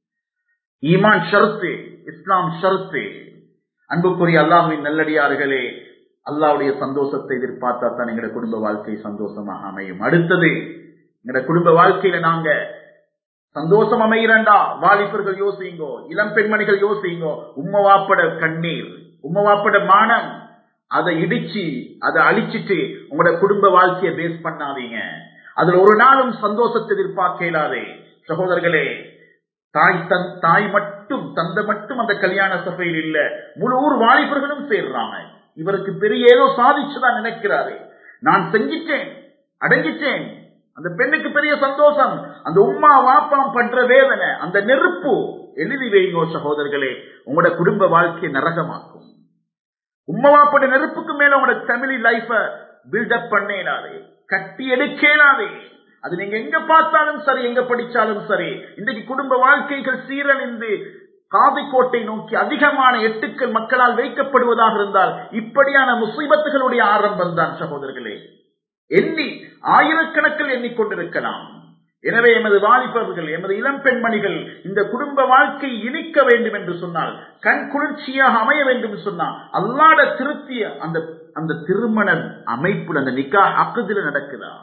ஈமான் ஷருத்து இஸ்லாம் ஷருத்து அன்புக்குரிய அல்லாஹின் நல்லடியார்களே அல்லாவுடைய சந்தோஷத்தை எதிர்பார்த்தா தான் எங்களோட குடும்ப வாழ்க்கை சந்தோஷமாக அமையும் அடுத்தது எங்களோட குடும்ப வாழ்க்கையில நாங்க சந்தோஷம் அமைகிறண்டா வாலிபர்கள் யோசிங்கோ இளம் பெண்மணிகள் யோசிங்கோ உம்மவாப்பட கண்ணீர் உம்மவாப்பட மானம் அதை இடிச்சு அதை அழிச்சிட்டு உங்களோட குடும்ப வாழ்க்கையை பேஸ் பண்ணாதீங்க அதுல ஒரு நாளும் சந்தோஷத்தை எதிர்பார்க்க இயலாதே சகோதரர்களே தாய் தன் தாய் மட்டும் தந்த மட்டும் அந்த கல்யாண சபையில் இல்ல முழு ஊர் வாலிபர்களும் சேர்றாங்க இவருக்கு பெரிய ஏதோ சாதிச்சுதான் நினைக்கிறாரு நான் செஞ்சிட்டேன் அடங்கிட்டேன் அந்த பெண்ணுக்கு பெரிய சந்தோஷம் அந்த உம்மா வாப்பாம் பண்ற வேதனை அந்த நெருப்பு எழுதி வைங்கோ சகோதரர்களே உங்களோட குடும்ப வாழ்க்கையை நரகமாக்கும் உம்மவாப்பட நெருப்புக்கு மேல உங்களோட ஃபேமிலி லைஃப பில்டப் பண்ணேனாதே கட்டி எடுக்கேனாதே அது நீங்க எங்க பார்த்தாலும் சரி எங்க படிச்சாலும் சரி இன்றைக்கு குடும்ப வாழ்க்கைகள் சீரழிந்து காதைக்கோட்டை நோக்கி அதிகமான எட்டுக்கள் மக்களால் வைக்கப்படுவதாக இருந்தால் இப்படியான முசீபத்துகளுடைய ஆரம்பம் தான் சகோதரர்களே எண்ணி ஆயிரக்கணக்கில் எண்ணிக்கொண்டிருக்கலாம் எனவே எமது வாலிபர்கள் எமது இளம் பெண்மணிகள் இந்த குடும்ப வாழ்க்கை இனிக்க வேண்டும் என்று சொன்னால் கண் குளிர்ச்சியாக அமைய வேண்டும் என்று சொன்னால் அல்லாட திருப்திய அந்த அந்த திருமண அமைப்புல அந்த நிக்கா அக்குதில நடக்குதா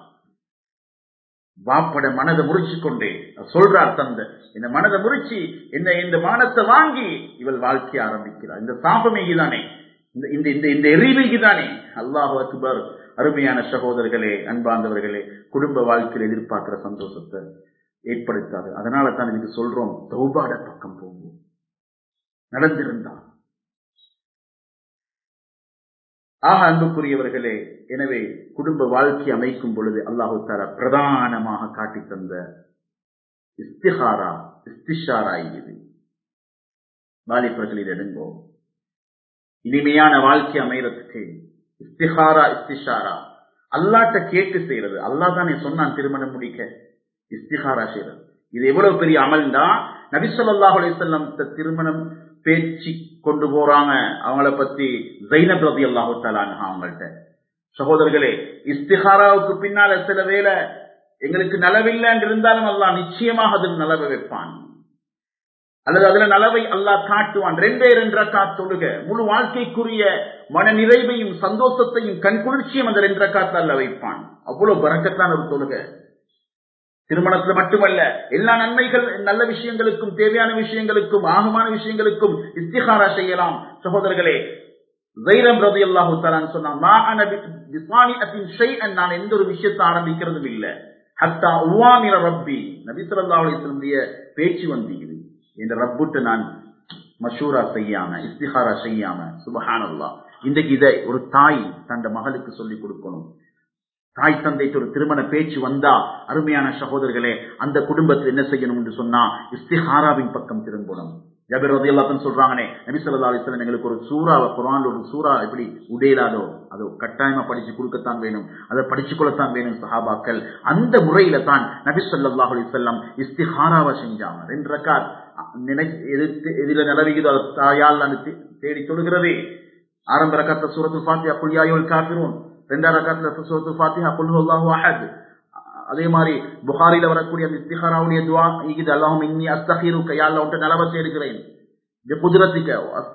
வாப்பட மனதை முறிச்சு கொண்டே சொல்றார் தந்த இந்த மனதை முறிச்சு இந்த இந்த மானத்தை வாங்கி இவள் வாழ்க்கை ஆரம்பிக்கிறார் இந்த சாபமேகி தானே இந்த இந்த இந்த இந்த எரிமைக்கு தானே அல்லாஹு அக்பர் அருமையான சகோதரர்களே அன்பாந்தவர்களே குடும்ப வாழ்க்கையில் எதிர்பார்க்கிற சந்தோஷத்தை ஏற்படுத்தாது அதனால தான் இதுக்கு சொல்றோம் தௌபாட பக்கம் போகும் நடந்திருந்தா ஆக அன்புக்குரியவர்களே எனவே குடும்ப வாழ்க்கை அமைக்கும் பொழுது அல்லாஹு தாலா பிரதானமாக காட்டி தந்த இஸ்திஹாரா இஸ்திஷாரா இது வாலிபர்களில் எடுங்கோ இனிமையான வாழ்க்கை அமைறதுக்கு இஸ்திஹாரா இஸ்திஷாரா அல்லாட்ட கேட்டு செய்யறது அல்லா தானே சொன்னான் திருமணம் முடிக்க இஸ்திஹாரா செய்யறது இது எவ்வளவு பெரிய அமல்டா நபிசல்லாஹ் அலிசல்லம் திருமணம் பேச்சு கொண்டு போறாங்க அவங்கள பத்தி ஜைனப் ரதி அல்லாஹு தலான் அவங்கள்ட்ட சகோதரர்களே இஸ்திஹாராவுக்கு பின்னால சில வேலை எங்களுக்கு நலவில்லை என்று இருந்தாலும் அல்லாஹ் நிச்சயமாக அதில் நலவை வைப்பான் அல்லது அதுல நலவை அல்லாஹ் காட்டுவான் ரெண்டே ரெண்டரை காத்தொழுக முழு வாழ்க்கைக்குரிய மன நிறைவையும் சந்தோஷத்தையும் கண்குளிர்ச்சியும் அந்த ரெண்டரை காத்து அல்ல வைப்பான் அவ்வளவு பறக்கத்தான் ஒரு தொழுக திருமணத்துல மட்டுமல்ல எல்லா நன்மைகள் நல்ல விஷயங்களுக்கும் தேவையான விஷயங்களுக்கும் ஆகமான விஷயங்களுக்கும் இஸ்திகாரா செய்யலாம் சகோதரர்களே ஜைரம் ரதி அல்லாஹு தலான் சொன்னான் நான் எந்த ஒரு விஷயத்தை ஆரம்பிக்கிறதும் இல்லை ஹத்தா உவாமிர ரப்பி நபிசுல்லா அலிஸ்லமுடைய பேச்சு வந்தீங்க என்ற ரப்புட்டு நான் மஷூரா செய்யாம இஸ்திஹாரா செய்யாம சுபஹானல்லா இன்றைக்கு இதை ஒரு தாய் தந்த மகளுக்கு சொல்லிக் கொடுக்கணும் தாய் தந்தைக்கு ஒரு திருமண பேச்சு வந்தா அருமையான சகோதரர்களே அந்த குடும்பத்தில் என்ன செய்யணும் என்று சொன்னா இஸ்திஹாராவின் பக்கம் திரும்பணும் ஜபர் ரதி எல்லாத்தையும் சொல்றாங்கனே நபி சொல்லா அலிஸ்லாம் எங்களுக்கு ஒரு சூறா குரான் ஒரு சூறா எப்படி உடையலாதோ அது கட்டாயமா படிச்சு கொடுக்கத்தான் வேணும் அதை படிச்சு கொள்ளத்தான் வேணும் சஹாபாக்கள் அந்த முறையில தான் நபி சொல்லாஹ் அலிசல்லாம் இஸ்திஹாராவை செஞ்சாங்க ரெண்டு ரக்காத் நினை எதிர்த்து எதில நிலவுகிறதோ அதை தாயால் நான் தேடி தொழுகிறதே ஆரம்ப ரக்காத்த சூரத்து ஃபாத்தியா குல்யாயோல் காப்பிரோன் ரெண்டாம் ரக்காத்துல சூரத்து ஃபாத்தியா குல்ஹுல்லாஹு அஹத் அதே மாதிரி புகாரில வரக்கூடிய அந்த இஸ்திஹாராவுடைய துவா இது அல்லாஹும் இன்னி அஸ்தஹீரு கையால உன்ட்ட நலவத்தை எடுக்கிறேன் இது குதிரத்திக்க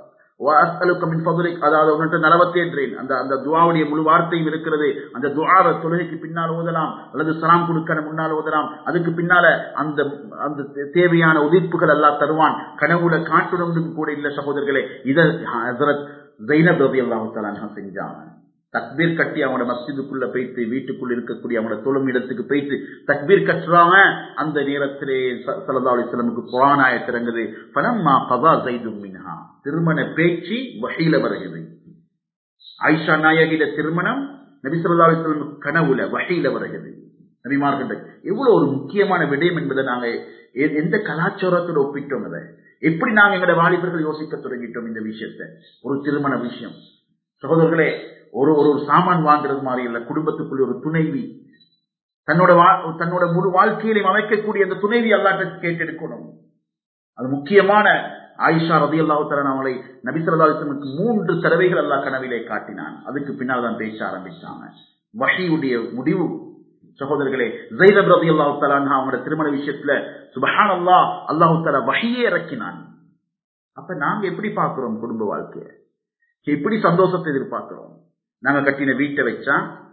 அதாவது உன்னிட்ட நலவத்தை எடுக்கிறேன் அந்த அந்த துவாவுடைய முழு வார்த்தையும் இருக்கிறது அந்த துவாவை தொழுகைக்கு பின்னால் ஓதலாம் அல்லது சலாம் கொடுக்க முன்னால் ஓதலாம் அதுக்கு பின்னால அந்த அந்த தேவையான உதிர்ப்புகள் எல்லாம் தருவான் கனவுல காட்டுடன் கூட இல்ல சகோதரர்களே இதை ஹசரத் ஜைனப் ரவி அல்லாஹு செஞ்சாங்க தக்பீர் கட்டி அவங்களோட மஸ்ஜிதுக்குள்ள போயிட்டு வீட்டுக்குள்ள இருக்கக்கூடிய அவங்களோட தொழும் இடத்துக்கு போயிட்டு தக்பீர் கட்டுறாங்க அந்த நேரத்திலே சல்லா அலிஸ்லமுக்கு புறானாய திறங்குது பனம்மா கதா ஜெய்தும் மின்ஹா திருமண பேச்சு வகையில வருகிறது ஆயிஷா நாயகிட திருமணம் நபி சொல்லா அலிஸ்லமுக்கு கனவுல வகையில வருகிறது நபிமார்கிட்ட எவ்வளவு ஒரு முக்கியமான விடயம் என்பதை நாங்க எந்த கலாச்சாரத்தோட ஒப்பிட்டோம் அதை எப்படி நாங்க எங்களோட வாலிபர்கள் யோசிக்க தொடங்கிட்டோம் இந்த விஷயத்த ஒரு திருமண விஷயம் சகோதரர்களே ஒரு ஒரு சாமான் வாங்குறது மாதிரி இல்ல குடும்பத்துக்குள்ள ஒரு துணைவி தன்னோட தன்னோட முழு வாழ்க்கையிலையும் அமைக்கக்கூடிய அந்த துணைவி அல்லாட்ட கேட்டெடுக்கணும் அது முக்கியமான ஆயிஷா ரதி அல்லாஹு அவளை நபிசல்லாஸ்லமுக்கு மூன்று தடவைகள் அல்லா கனவிலே காட்டினான் அதுக்கு பின்னால் தான் பேச ஆரம்பிச்சாங்க வகையுடைய முடிவு சகோதரர்களே ஜெய்தப் ரதி அல்லாஹு தலான் அவங்களோட திருமண விஷயத்துல சுபஹான் அல்லா அல்லாஹு தலா வகையே இறக்கினான் அப்ப நாங்க எப்படி பார்க்கிறோம் குடும்ப வாழ்க்கைய எப்படி சந்தோஷத்தை எதிர்பார்க்கிறோம் நாங்க கட்டின வீட்டை வச்சா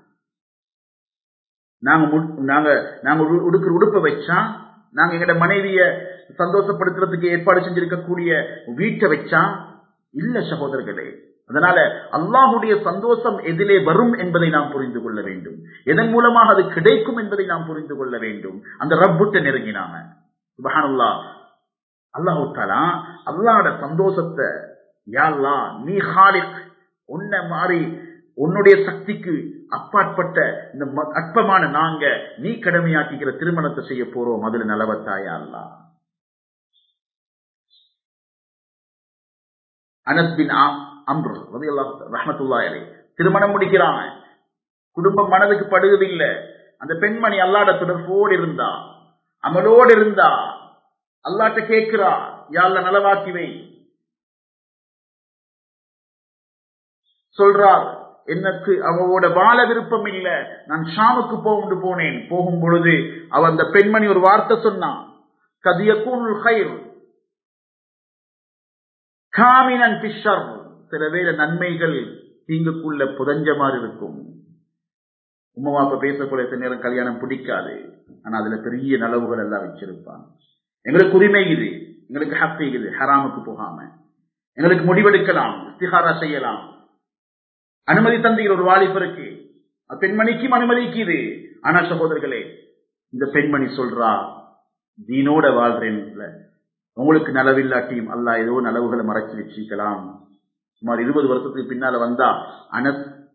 நாங்க நாங்க நாங்க உடுக்கிற உடுப்பை வச்சா நாங்க எங்கட மனைவிய சந்தோஷப்படுத்துறதுக்கு ஏற்பாடு செஞ்சிருக்கக்கூடிய வீட்டை வச்சா இல்ல சகோதரர்களே அதனால அல்லாஹுடைய சந்தோஷம் எதிலே வரும் என்பதை நாம் புரிந்து கொள்ள வேண்டும் எதன் மூலமாக அது கிடைக்கும் என்பதை நாம் புரிந்து கொள்ள வேண்டும் அந்த ரப்புட்ட நெருங்கினாங்க சுபஹானுல்லா அல்லாஹு தாலா அல்லாட சந்தோஷத்தை யாழ்லா நீ ஹாலிக் உன்னை மாறி உன்னுடைய சக்திக்கு அப்பாற்பட்ட இந்த அற்பமான நாங்க நீ கடமையாக்கிக்கிற திருமணத்தை செய்ய போறோம் அதுல நலவத்தாயா அல்லா அனஸ் பின் அம்ரு ரஹமத்துல்லா திருமணம் முடிக்கிறாங்க குடும்பம் மனதுக்கு படுவதில்லை அந்த பெண்மணி அல்லாட தொடர்போடு இருந்தா அமலோடு இருந்தா அல்லாட்ட கேட்கிறா யாழ்ல நலவாக்கிவை சொல்றார் எனக்கு அவளோட வாழ விருப்பம் இல்ல நான் ஷாமுக்கு போகுண்டு போனேன் போகும் பொழுது அவ அந்த பெண்மணி ஒரு வார்த்தை சொன்னான் கதியக்கூல் ஹைர் காமினன் பிஷர் சில வேற நன்மைகள் தீங்குக்குள்ள புதஞ்ச மாதிரி இருக்கும் உமா அப்ப பேசக்கூடிய சில நேரம் கல்யாணம் பிடிக்காது ஆனா அதுல பெரிய நலவுகள் எல்லாம் வச்சிருப்பான் எங்களுக்கு உரிமை இது எங்களுக்கு ஹக்கு இது ஹராமுக்கு போகாம எங்களுக்கு முடிவெடுக்கலாம் இஸ்திகாரா செய்யலாம் அனுமதி தந்தீர் ஒரு வாலிபருக்கு பெண்மணிக்கும் அனுமதிக்குது ஆனா சகோதரர்களே இந்த பெண்மணி சொல்றா தீனோட வாழ்றேன் உங்களுக்கு நலவில்லாட்டியும் அல்ல ஏதோ நலவுகளை மறைச்சு வச்சுக்கலாம் சுமார் இருபது வருஷத்துக்கு பின்னால வந்தா அனஸ்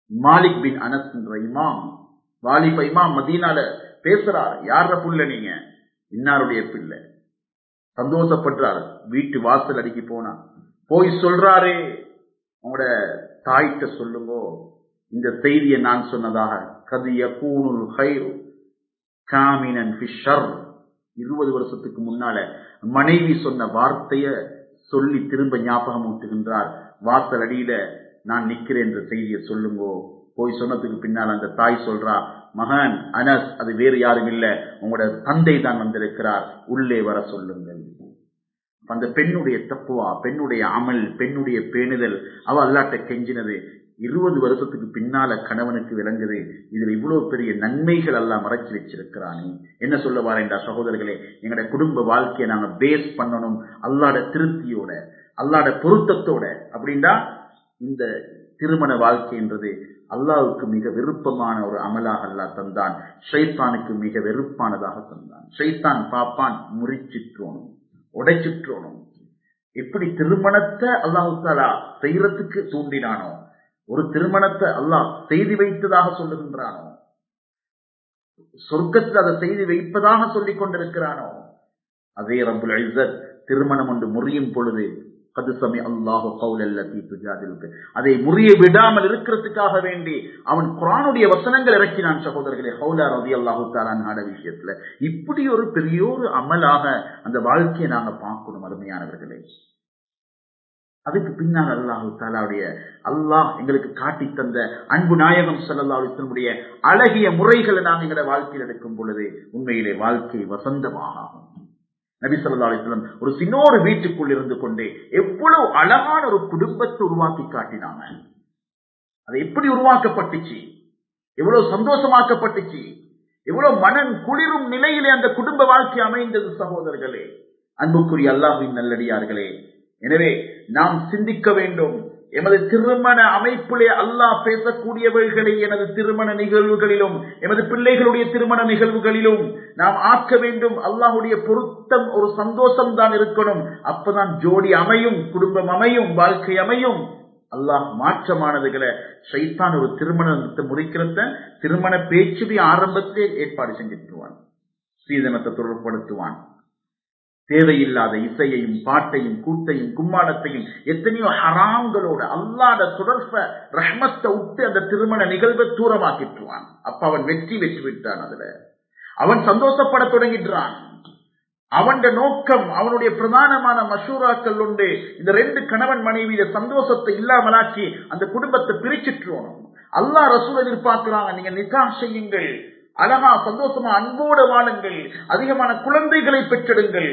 மாலிக் பின் அனஸ் என்ற இமாம் வாலிப இமாம் மதீனால பேசுறார் யார புள்ள நீங்க இன்னாருடைய பிள்ளை சந்தோஷப்படுறாரு வீட்டு வாசல் அடிக்கி போனா போய் சொல்றாரே உங்களோட தாய்கிட்ட சொல்லுங்க இந்த செய்தியை நான் சொன்னதாக கதிய கூணுல் ஹைரு காமினன் ஃபிஷர் இருபது வருஷத்துக்கு முன்னால மனைவி சொன்ன வார்த்தைய சொல்லி திரும்ப ஞாபகம் ஊட்டுகின்றார் வாசல் அடியில நான் நிக்கிறேன் என்ற செய்தியை சொல்லுங்கோ போய் சொன்னதுக்கு பின்னால் அந்த தாய் சொல்றா மகன் அனஸ் அது வேறு யாரும் இல்ல உங்களோட தந்தை தான் வந்திருக்கிறார் உள்ளே வர சொல்லுங்கள் அந்த பெண்ணுடைய தப்புவா பெண்ணுடைய அமல் பெண்ணுடைய பேணுதல் அவ அல்லாட்ட கெஞ்சினது இருபது வருஷத்துக்கு பின்னால கணவனுக்கு விளங்குது இதுல இவ்வளவு பெரிய நன்மைகள் எல்லாம் மறைச்சு வச்சிருக்கிறானே என்ன சொல்ல வாரேன்டா சகோதரர்களே எங்களோட குடும்ப வாழ்க்கையை நாங்க பேஸ் பண்ணணும் அல்லாட திருப்தியோட அல்லாட பொருத்தத்தோட அப்படின்னா இந்த திருமண வாழ்க்கைன்றது அல்லாவுக்கு மிக விருப்பமான ஒரு அமலாக அல்லா தந்தான் ஷைத்தானுக்கு மிக வெறுப்பானதாக தந்தான் ஷைத்தான் பாப்பான் முறிச்சிற்றோனும் உடைச்சிற்றோனும் எப்படி திருமணத்தை அல்லாஹு தாலா செய்யறதுக்கு தூண்டினானோ ஒரு திருமணத்தை அல்லாஹ் செய்து வைத்ததாக சொல்லுகின்றானோ சொர்க்கத்தில் அதை செய்து வைப்பதாக சொல்லிக் கொண்டிருக்கிறானோ அதே ரபுல் ஐசத் திருமணம் ஒன்று முறியும் பொழுது கதுசமி அல்லாஹு கவுலல்லதி துஜாதிலுக்கு அதை முறிய விடாமல் இருக்கிறதுக்காக வேண்டி அவன் குரானுடைய வசனங்கள் இறக்கினான் சகோதரர்களே ஹவுலா ரதி அல்லாஹு தாலான் ஆட விஷயத்துல இப்படி ஒரு பெரிய ஒரு அமலாக அந்த வாழ்க்கையை நாங்க பார்க்கணும் அருமையானவர்களே அதுக்கு பின்னால் அல்லாஹு தாலாவுடைய அல்லாஹ் எங்களுக்கு காட்டி தந்த அன்பு நாயகம் சல்லாவுடைய அழகிய முறைகளை நாங்கள் எங்களோட வாழ்க்கையில் எடுக்கும் பொழுது உண்மையிலே வாழ்க்கை வசந்தமாக ஆகும் நபி சொல்லா அலிஸ்லம் ஒரு சின்னோரு வீட்டுக்குள் இருந்து கொண்டே எவ்வளவு அழகான ஒரு குடும்பத்தை உருவாக்கி காட்டினாங்க அது எப்படி உருவாக்கப்பட்டுச்சு எவ்வளவு சந்தோஷமாக்கப்பட்டுச்சு எவ்வளவு மனம் குளிரும் நிலையிலே அந்த குடும்ப வாழ்க்கை அமைந்தது சகோதரர்களே அன்புக்குரிய அல்லாஹின் நல்லடியார்களே எனவே நாம் சிந்திக்க வேண்டும் எமது திருமண அமைப்பிலே அல்லாஹ் பேசக்கூடியவர்களை எனது திருமண நிகழ்வுகளிலும் எமது பிள்ளைகளுடைய திருமண நிகழ்வுகளிலும் நாம் ஆக்க வேண்டும் அல்லாஹுடைய பொருத்தம் ஒரு சந்தோஷம் தான் இருக்கணும் அப்பதான் ஜோடி அமையும் குடும்பம் அமையும் வாழ்க்கை அமையும் அல்லாஹ் மாற்றமானதுகளை சைத்தான் ஒரு திருமணத்தை முறிக்கிறத திருமண பேச்சுடைய ஆரம்பத்திலே ஏற்பாடு செஞ்சுட்டுவான் சீதனத்தை தொடர்படுத்துவான் தேவையில்லாத இசையையும் பாட்டையும் கூட்டையும் கும்மாளத்தையும் எத்தனையோ ஹராம்களோட அல்லாத தொடர்ப ரஹ்மத்தை விட்டு அந்த திருமண நிகழ்வை தூரமாக்கிட்டுவான் அப்ப அவன் வெற்றி வெற்றி விட்டான் அதுல அவன் சந்தோஷப்பட தொடங்கின்றான் அவன் நோக்கம் அவனுடைய பிரதானமான மசூராக்கள் உண்டு இந்த ரெண்டு கணவன் மனைவியில சந்தோஷத்தை இல்லாமலாக்கி அந்த குடும்பத்தை பிரிச்சுட்டுவோம் அல்லா ரசூல் எதிர்பார்க்கிறாங்க நீங்க நிகா செய்யுங்கள் அழகா சந்தோஷமா அன்போடு வாழுங்கள் அதிகமான குழந்தைகளை பெற்றெடுங்கள்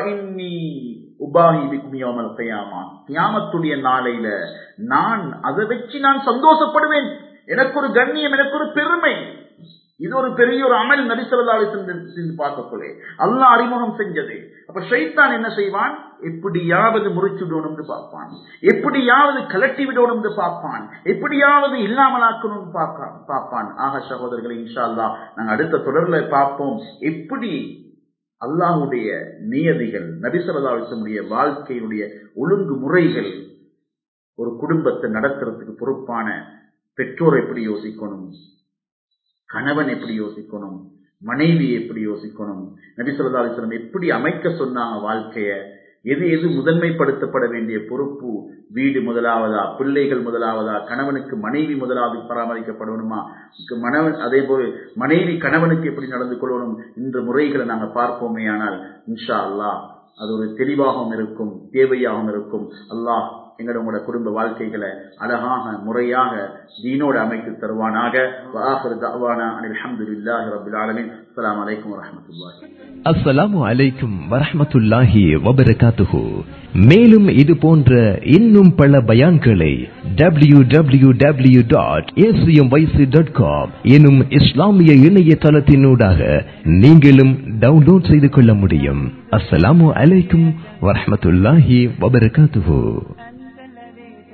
கியாமத்துடைய நாளையில நான் அதை வச்சு நான் சந்தோஷப்படுவேன் எனக்கு ஒரு கண்ணியம் எனக்கு ஒரு பெருமை இது ஒரு பெரிய ஒரு அமல் நரிசலாலை சென்று பார்க்கக்குள்ளே அல்லா அறிமுகம் செஞ்சது அப்ப ஷைத்தான் என்ன செய்வான் எப்படியாவது முறிச்சுடணும் பார்ப்பான் எப்படியாவது கலட்டி விடணும் பார்ப்பான் எப்படியாவது இல்லாமலாக்கணும் பார்ப்பான் ஆக சகோதரர்களை இன்ஷா அல்லா நாங்க அடுத்த தொடர்ல பார்ப்போம் எப்படி அல்லாஹுடைய நியதிகள் நபிசல்லாசனுடைய வாழ்க்கையினுடைய ஒழுங்கு முறைகள் ஒரு குடும்பத்தை நடத்துறதுக்கு பொறுப்பான பெற்றோர் எப்படி யோசிக்கணும் கணவன் எப்படி யோசிக்கணும் மனைவி எப்படி யோசிக்கணும் நபிசல்லா அலிஸ்லம் எப்படி அமைக்க சொன்னாங்க வாழ்க்கைய எது எது முதன்மைப்படுத்தப்பட வேண்டிய பொறுப்பு வீடு முதலாவதா பிள்ளைகள் முதலாவதா கணவனுக்கு மனைவி முதலாவது பராமரிக்கப்படணுமா மனவன் அதே போல மனைவி கணவனுக்கு எப்படி நடந்து கொள்ளணும் என்ற முறைகளை நாங்கள் பார்ப்போமே ஆனால் இன்ஷா அல்லாஹ் அது ஒரு தெளிவாகவும் இருக்கும் தேவையாகவும் இருக்கும் அல்லாஹ் எங்களோட குடும்ப வாழ்க்கைகளை அழகாக முறையாக தீனோடு அமைத்து தருவானாக அஸ்லாம் வலைக்கம் வரமத்துல்லாஹி அஸ்ஸலாமு அலைக்கும் வரஹமத்துல்லாஹி வபரகாத்துஹு மேலும் இது போன்ற இன்னும் பல பயான்களை W W W dot ACM YC dot com எனும் இஸ்லாமிய இணையதளத்தினூடாக நீங்களும் டவுன்லோட் செய்து கொள்ள முடியும் அஸ்ஸலாமு அலைக்கும் வரஹமத்துல்லாஹி வபரகாத்துஹு